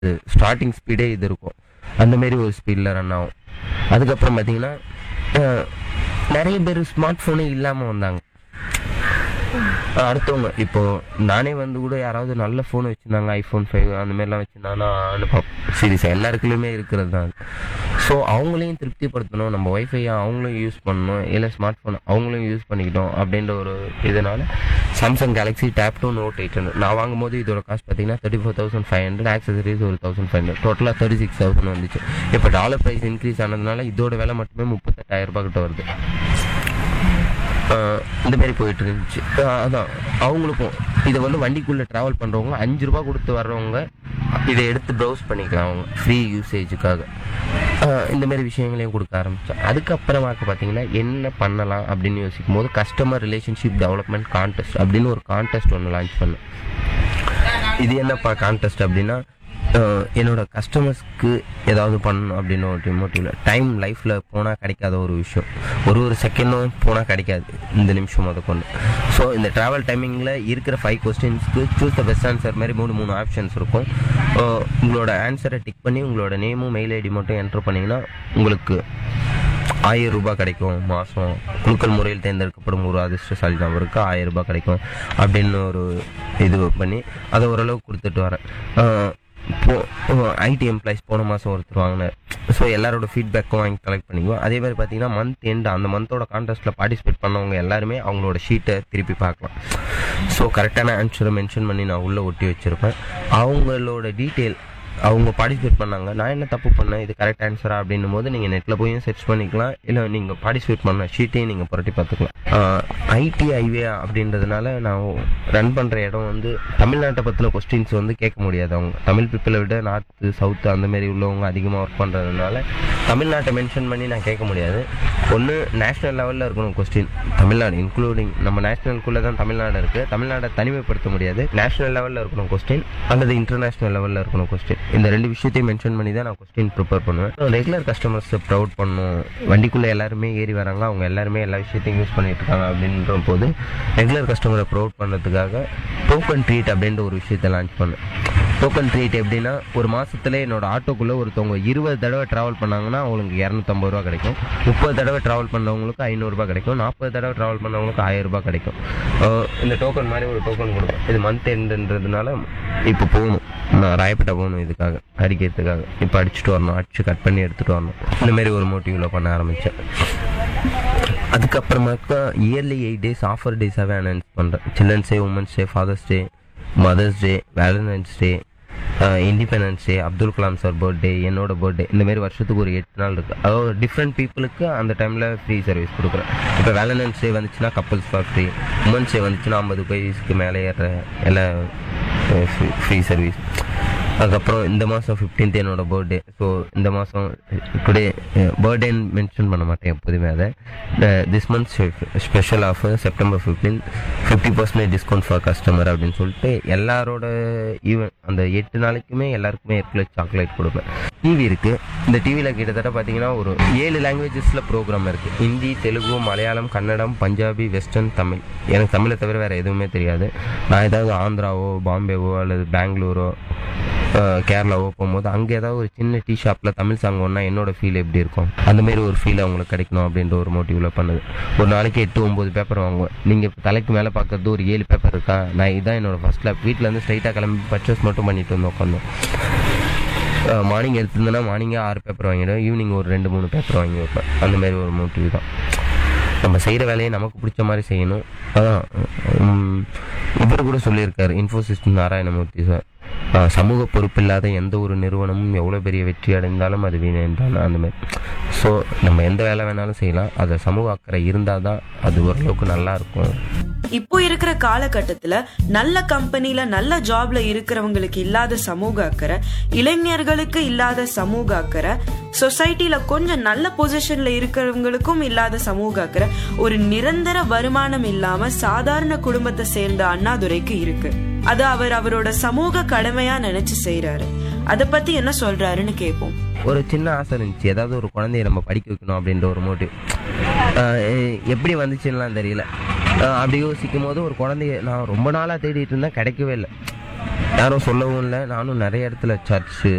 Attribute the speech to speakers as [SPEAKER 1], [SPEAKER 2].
[SPEAKER 1] starting ஸ்பீடே இது இருக்கும் அந்த மாதிரி ஒரு ஸ்பீடில் ரன் ஆகும் அதுக்கப்புறம் பார்த்தீங்கன்னா அஹ், நிறைய பேர் ஸ்மார்ட் ஃபோனே இல்லாமல் வந்தாங்க அஹ், அடுத்தவங்க இப்போ நானே வந்து கூட யாராவது நல்ல ஃபோன் வச்சுருந்தாங்க ஐஃபோன் ஃபைவ் அந்த மாதிரிலாம் வச்சுருந்தாங்கன்னா அனுப்ப சீரியஸ் எல்லாருக்குள்ளயுமே இருக்கிறது தான் ஸோ அவங்களையும் திருப்திப்படுத்தணும் நம்ம ஒய்ஃபை அவங்களும் யூஸ் பண்ணணும் இல்லை ஸ்மார்ட் ஃபோன் அவங்களும் யூஸ் பண்ணிக்கிட்டோம் அப்படின்ற ஒரு இதனால Samsung Galaxy tab two note eight hundred நான் வாங்கும்போது இதோட காஸ்ட் பார்த்தீங்கன்னா thirty four thousand five hundred accessories ஒரு தௌசண்ட் ஃபைவ் ஹண்ட்ரட் டோட்டலாக தேர்ட்டி சிக்ஸ் தௌசண்ட் வந்துச்சு இப்போ டாலர் ப்ரைஸ் இன்க்ரீஸ் ஆனதுனால இதோட விலை மட்டுமே முப்பத்தெட்டாயிரம் ரூபாய் கிட்ட வருது ஆஹ் இந்த மாதிரி போயிட்டு இருந்துச்சு ஆஹ் அதான் அவங்களுக்கும் இதை வந்து வண்டிக்குள்ளே ட்ராவல் பண்ணுறவங்க அஞ்சு ரூபா கொடுத்து வர்றவங்க இதை எடுத்து ப்ரௌஸ் பண்ணிக்கலாம் அவங்க ஃப்ரீ யூசேஜுக்காக இந்த மாதிரி விஷயங்களையும் கொடுக்க ஆரம்பித்தேன் அதுக்கப்புறமாக்க பார்த்தீங்கன்னா என்ன பண்ணலாம் அப்படின்னு யோசிக்கும் போது கஸ்டமர் ரிலேஷன்ஷிப் டெவலப்மெண்ட் கான்டெஸ்ட் அப்படின்னு ஒரு கான்டெஸ்ட் ஒன்று லான்ச் பண்ணேன் இது என்னப்பா கான்டெஸ்ட் அப்படின்னா அஹ், என்னோட கஸ்டமர்ஸ்க்கு ஏதாவது பண்ணணும் அப்படின்னு ஒரு மோட்டிவில் டைம் லைஃப்பில் போனால் கிடைக்காத ஒரு விஷயம் ஒரு ஒரு செகண்டும் போனால் கிடைக்காது இந்த நிமிஷம் அதை கொண்டு ஸோ இந்த ட்ராவல் டைமிங்கில் இருக்கிற ஃபைவ் கொஸ்டின்ஸ்க்கு சூஸ் த பெஸ்ட் ஆன்சர் மாதிரி மூணு மூணு ஆப்ஷன்ஸ் இருக்கும் அஹ், உங்களோட ஆன்சரை டிக் பண்ணி உங்களோட நேமும் மெயில் ஐடி மட்டும் என்டர் பண்ணிங்கன்னா உங்களுக்கு ஆயிரம் ரூபாய் கிடைக்கும் மாதம் குழுக்கள் முறையில் தேர்ந்தெடுக்கப்படும் ஒரு அதிர்ஷ்டசாலி நபருக்கு ஆயிரம் ரூபாய் கிடைக்கும் அப்படின்னு ஒரு இது பண்ணி அதை ஓரளவுக்கு கொடுத்துட்டு வரேன் ஆஹ் போ ஐடி எம்ப்ளாயிஸ் போன மாதம் ஒருத்தர் வாங்கினார் ஸோ எல்லாரோட ஃபீட்பேக்கும் வாங்கி கலெக்ட் பண்ணிக்குவோம் அதே மாதிரி பார்த்தீங்கன்னா மந்த் எண்ட் அந்த மந்தோட கான்டெஸ்ட்டில் பார்ட்டிசிபேட் பண்ணவங்க எல்லாருமே அவங்களோட ஷீட்டை திருப்பி பார்க்கலாம் ஸோ கரெக்டான ஆன்சரை மென்ஷன் பண்ணி நான் உள்ளே ஒட்டி வச்சுருப்பேன் அவங்களோட டீட்டெயில் அவங்க பார்ட்டிசிபேட் பண்ணாங்க நான் என்ன தப்பு பண்ணேன் இது கரெக்ட் ஆன்சரா அப்படின்னும் போது நீங்கள் நெட்டில் போயும் சர்ச் பண்ணிக்கலாம் இல்லை நீங்கள் பார்ட்டிசிபேட் பண்ண ஷீட்டையும் நீங்கள் புரட்டி பார்த்துக்கலாம் ஐடி ஐவே அப்படின்றதுனால நான் ரன் பண்ணுற இடம் வந்து தமிழ்நாட்டை பற்றின கொஸ்டின்ஸ் வந்து கேட்க முடியாது அவங்க தமிழ் பீப்பிளை விட நார்த்து சவுத்து அந்த மாதிரி உள்ளவங்க அதிகமாக ஒர்க் பண்ணுறதுனால தமிழ்நாட்டை மென்ஷன் பண்ணி நான் கேட்க முடியாது ஒன்று நேஷ்னல் லெவலில் இருக்கணும் கொஸ்டின் தமிழ்நாடு இன்க்ளூடிங் நம்ம நேஷ்னலுக்குள்ளே தான் தமிழ்நாடு இருக்குது தமிழ்நாடை தனிமைப்படுத்த முடியாது நேஷ்னல் லெவலில் இருக்கணும் கொஸ்டின் அல்லது இன்டர்நேஷ்னல் லெவலில் இருக்கணும் கொஸ்டின் இந்த ரெண்டு விஷயத்தையும் மென்ஷன் பண்ணி தான் நான் கொஸ்டின் ப்ரிப்பேர் பண்ணுவேன் ரெகுலர் கஸ்டமர்ஸை ப்ரௌட் பண்ணணும் வண்டிக்குள்ளே எல்லாருமே ஏறி வராங்க அவங்க எல்லாருமே எல்லா விஷயத்தையும் யூஸ் பண்ணிட்டு இருக்காங்க அப்படின்ற போது ரெகுலர் கஸ்டமரை ப்ரௌட் பண்ணுறதுக்காக டோக்கன் ட்ரீட் அப்படின்ற ஒரு விஷயத்தை லான்ச் பண்ணேன் டோக்கன் ட்ரீட் எப்படின்னா ஒரு மாசத்துல என்னோட ஆட்டோக்குள்ள ஒருத்தவங்க இருபது தடவை டிராவல் பண்ணாங்கன்னா அவங்களுக்கு இரநூத்தம்பது ரூபா கிடைக்கும் முப்பது தடவை டிராவல் பண்ணவங்களுக்கு ஐநூறுரூபா கிடைக்கும் நாற்பது தடவை டிராவல் பண்ணவங்களுக்கு ஆயிரம் ரூபாய் கிடைக்கும் அஹ் இந்த டோக்கன் மாதிரி ஒரு டோக்கன் கொடுப்பேன் இது மந்த் எண்டுன்றதுனால இப்போ போகணும் நான் ராயப்பேட்டை போகணும் இதுக்காக அடிக்கிறதுக்காக இப்போ அடிச்சுட்டு வரணும் அடிச்சு கட் பண்ணி எடுத்துட்டு வரணும் இந்த மாதிரி ஒரு மோட்டிவில் பண்ண ஆரம்பித்தேன் அதுக்கப்புறமாக்கா இயர்லி எயிட் டேஸ் ஆஃபர் டேஸாகவே அனௌன்ஸ் பண்ணுறேன் Children's Day Women's Day Father's Day Mother's Day Valentine's Day Independence Day Abdul Kalam sir birthday என்னோட பர்த்டே இந்த மாதிரி வருஷத்துக்கு ஒரு எட்டு நாள் இருக்குது அதாவது டிஃப்ரெண்ட் பீப்புளுக்கு அந்த டைமில் ஃப்ரீ சர்வீஸ் கொடுக்குறேன் இப்போ வேலண்டைன்ஸ் டே வந்துச்சுன்னா couples for free Women's Day வந்துச்சுன்னா ஐம்பது வயசுக்கு மேலே ஏற எல்லாம் ஃப்ரீ சர்வீஸ் அதுக்கப்புறம் இந்த மாதம் ஃபிஃப்டீன்த் என்னோட பர்த்டே ஸோ இந்த மாதம் டுடே பர்த்டேன்னு மென்ஷன் பண்ண மாட்டேன் எப்போதுமே அதை this month special offer September fifteen fifty percentage discount for customer அப்படின்னு சொல்லிட்டு எல்லாரோட ஈவன் அந்த எட்டு நாளைக்குமே எல்லாருக்குமே ஏற்கனவே சாக்லேட் கொடுப்பேன் டிவி இருக்குது இந்த டிவியில் கிட்டத்தட்ட பார்த்தீங்கன்னா ஒரு ஏழு லாங்குவேஜஸில் ப்ரோக்ராம் இருக்குது ஹிந்தி தெலுங்கு மலையாளம் கன்னடம் பஞ்சாபி வெஸ்டர்ன் தமிழ் எனக்கு தமிழை தவிர வேறு எதுவுமே தெரியாது நான் ஏதாவது ஆந்திராவோ பாம்பேவோ அல்லது பெங்களூரோ அஹ் கேரளாவோ போகும்போது அங்கே ஏதாவது ஒரு சின்ன டீ ஷாப்பில் தமிழ் சாங் ஒன்றா என்னோட ஃபீல் எப்படி இருக்கும் அந்த மாதிரி ஒரு ஃபீல் அவங்களுக்கு கிடைக்கணும் அப்படின்ற ஒரு மோட்டிவில் பண்ணுது ஒரு நாளைக்கு எட்டு ஒம்பது பேப்பர் வாங்குவேன் நீங்கள் இப்போ தலைக்கு மேலே பார்க்கறது ஒரு ஏழு பேப்பர் இருக்கா நான் இதுதான் என்னோட ஃபர்ஸ்ட் லேப் வீட்டிலேருந்து ஸ்ட்ரைட்டாக கிளம்பி பர்ச்சேஸ் மட்டும் பண்ணிட்டு வந்து உட்காந்தோம் மார்னிங் எடுத்திருந்தேன்னா மார்னிங்கே ஆறு பேப்பர் வாங்கிடுவேன் ஈவினிங் ஒரு ரெண்டு மூணு பேப்பர் வாங்கி வைப்பேன் அந்த மாதிரி ஒரு மோட்டிவ் தான் நம்ம செய்கிற வேலையை நமக்கு பிடிச்ச மாதிரி செய்யணும் அதான் உம், இவர் கூட சொல்லியிருக்காரு இன்ஃபோசிஸ் நாராயணமூர்த்தி சார் ஆஹ், சமூக பொறுப்பில்லாத எந்த ஒரு நிறுவனமும் எவ்வளோ பெரிய வெற்றி அடைந்தாலும் அது வீணேன்றான் அந்த மாதிரி ஸோ நம்ம எந்த வேலை வேணாலும் செய்யலாம் அது சமூக அக்கறை இருந்தால் தான் அது ஓரளவுக்கு நல்லா இருக்கும்
[SPEAKER 2] இப்போ இருக்கிற காலகட்டத்துல நல்ல கம்பெனில நல்ல ஜாப்ல இருக்கிறவங்களுக்கு இல்லாத சமூக அக்கறை இளைஞர்களுக்கு இல்லாத சமூக அக்கறை சொசைட்டில கொஞ்சம் நல்ல பொசிஷன்ல இருக்கிறவங்களுக்கும் இல்லாத சமூக அக்கறை ஒரு நிரந்தர வருமானம் இல்லாம சாதாரண குடும்பத்தை சேர்ந்த அண்ணாதுரைக்கு இருக்கு அது அவர் அவரோட சமூக கடமையா நினைச்சு செய்யறாரு அத பத்தி என்ன சொல்றாருன்னு கேட்போம்
[SPEAKER 1] ஒரு சின்ன ஆசை இருந்துச்சு ஏதாவது ஒரு குழந்தைய நம்ம படிக்க வைக்கணும் அப்படின்ற ஒரு மோட்டிவ் எப்படி வந்துச்சுன்னுலாம் தெரியல ஆஹ் அப்படி யோசிக்கும் போது ஒரு குழந்தைய நான் ரொம்ப நாளாக தேடிட்டு இருந்தேன் கிடைக்கவே இல்லை யாரும் சொல்லவும் இல்லை நானும் நிறைய இடத்துல சர்ச்சு